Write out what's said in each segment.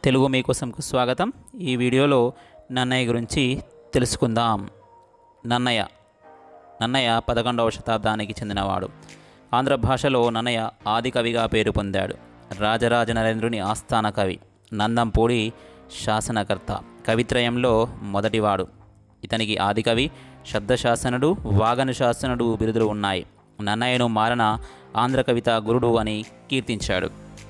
తెలుగు మీకోసంకు స్వాగతం ఈ వీడియోలో నన్నయ్య గురించి తెలుసుకుందాం నన్నయ్య నన్నయ్య పదకొండవ శతాబ్దానికి చెందినవాడు ఆంధ్ర భాషలో నన్నయ్య ఆది కవిగా పేరు పొందాడు రాజరాజ నరేంద్రుని ఆస్థాన కవి నందంపూడి శాసనకర్త కవిత్రయంలో మొదటివాడు ఇతనికి ఆదికవి శబ్దశాసనుడు వాగను శాసనుడు బిరుదులు ఉన్నాయి నన్నయ్యను మారన ఆంధ్ర కవిత గురుడు అని కీర్తించాడు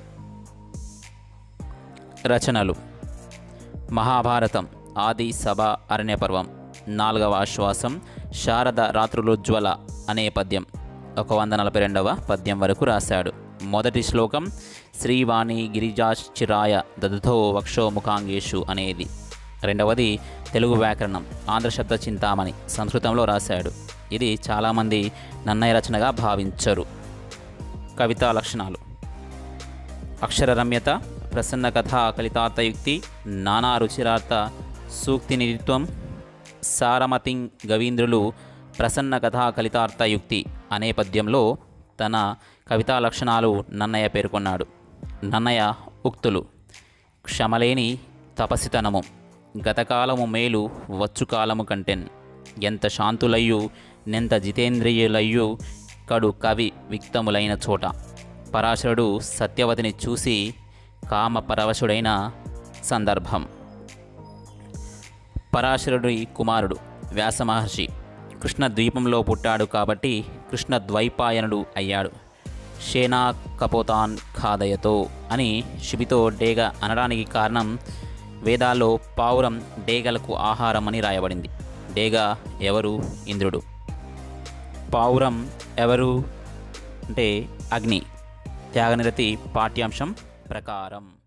రచనలు మహాభారతం ఆది సభ అరణ్యపర్వం నాలుగవ ఆశ్వాసం శారద రాత్రులోజ్వల అనే పద్యం ఒక వంద నలభై రెండవ పద్యం వరకు రాశాడు మొదటి శ్లోకం శ్రీవాణి గిరిజాశ్చిరాయ దదుతో వక్షో ముఖాంగేషు అనేది రెండవది తెలుగు వ్యాకరణం ఆంధ్ర శబ్ద చింతామణి సంస్కృతంలో రాశాడు ఇది చాలామంది నన్నయ్య రచనగా భావించరు కవితా లక్షణాలు అక్షర రమ్యత ప్రసన్న కథా కలితార్థయుక్తి నానా రుచిరార్థ సూక్తి నిధిత్వం సారమతిం గవీంద్రులు ప్రసన్న కథా కలితార్థయుక్తి అనే పద్యంలో తన కవితా లక్షణాలు నన్నయ్య పేర్కొన్నాడు నన్నయ్య ఉక్తులు క్షమలేని తపసితనము గతకాలము మేలు వచ్చుకాలము కంటెన్ ఎంత శాంతులయ్యు నెంత జితేంద్రియులయ్యు కడు కవి విక్తములైన చోట పరాశరుడు సత్యవతిని చూసి కామ పరవశుడైన సందర్భం పరాశరుడి కుమారుడు వ్యాస మహర్షి కృష్ణ ద్వీపంలో పుట్టాడు కాబట్టి కృష్ణ ద్వైపాయనుడు అయ్యాడు షేనా కపోతాన్ ఖాదయతో అని శిబితో డేగ అనడానికి కారణం వేదాల్లో పావురం డేగలకు ఆహారం అని రాయబడింది డేగ ఎవరు ఇంద్రుడు పావురం ఎవరు అంటే అగ్ని త్యాగనిరతి పాఠ్యాంశం ప్రకారం